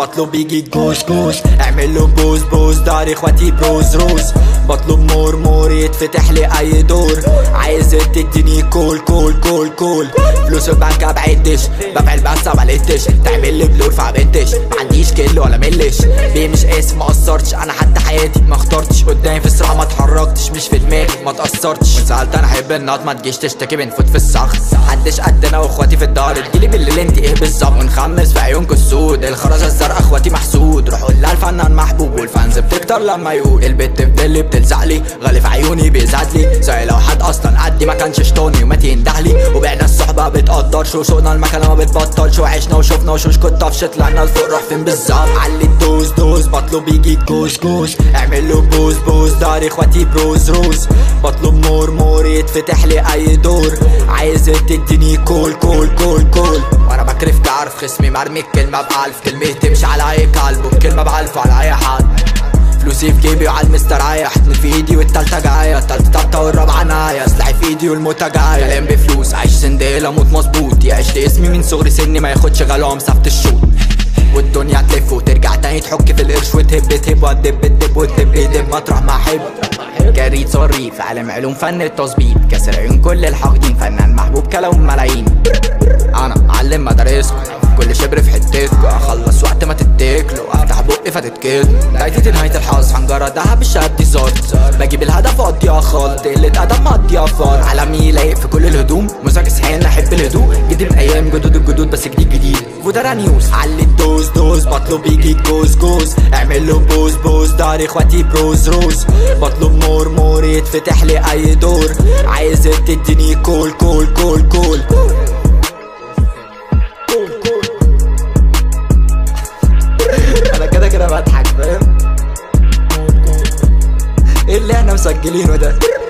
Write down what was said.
بطلب يجي جوش جوش اعمل له بوز بوز دار اخواتي بروز روز بطلب مور مور يتفتح لي اي دور عايز تديني كول كول كول كول فلوس البنك بعدش بفعل بس ما لقيتش تعمل لي بلور فعبنتش ما عنديش كل ولا ملش بيه مش اسم ما قصرتش انا حتى حياتي ما اخترتش قدامي في الصراع ما اتحركتش مش في دماغي ما تأثرتش سألت انا احب النط ما تجيش تشتكي بنفوت في الصخر محدش قدنا واخواتي في الدار تجيلي بالليل انت ايه بالظبط ونخمس في عيونكوا السود الخرزة الزرقاء اخواتي محسود روح قول لها الفنان محبوب والفانز بتكتر لما يقول البت في دلي بتلزق لي غالي في عيوني بيزعد لي زي لو حد اصلا قدي ما كانش شطوني وما ينده لي وبعنا الصحبة بتقدر شو شوقنا المكانة ما بتبطل شو عشنا وشفنا وشوش كنت طفشت طلعنا لفوق روح فين بالظبط علي الدوز دوز بطلب يجي جوش جوش اعمل له بوز بوز دار اخواتي بروز روز بطلب مور مور يتفتح لي اي دور عايز تديني كول كول كول كول وانا بكرف تعرف خصمي مرمي الكلمة بألف كلمة تمشي على اي قلب وبكلمة بألف على اي حد فلوسي في جيبي وعلى المستريح اتنين في ايدي والتالتة جاية التالتة تابتة والرابعة ناية سلاحي في ايدي والموتة جاية كلام بفلوس عايش سنديل اموت مظبوط يعيش اسمي من صغري سني ما ياخدش غلا مسافة الشوط والدنيا تلف وترجع تاني تحك في القرش وتهب تهب وتدب تدب وتدب يدب مطرح ما احب جريد صريف عالم علوم فن التظبيط كسر عيون كل الحاقدين فنان محبوب كلام ملايين انا معلم مدارسكم كل شبر في حتتكم اخلص وقت ما تتاكلوا افتح بقي فتتكلوا نهايتي نهاية الحظ حنجرة دهب الشهاب دي زار بجيب الهدف اقضيها خالص قلة ادب مقضيها فار عالمي لايق في كل الهدوم مزاج صحيان احب الهدوء جديد من ايام جدود الجدود بس جديد جديد ودارا نيوز علي الدوز دوز بطلب يجي جوز جوز اعمل له بوز بوز دار اخواتي بروز روز بطلب مور مور يتفتح لي اي دور عايز تديني كول كول كول كول انا كده كده بضحك فاهم ايه اللي احنا مسجلينه ده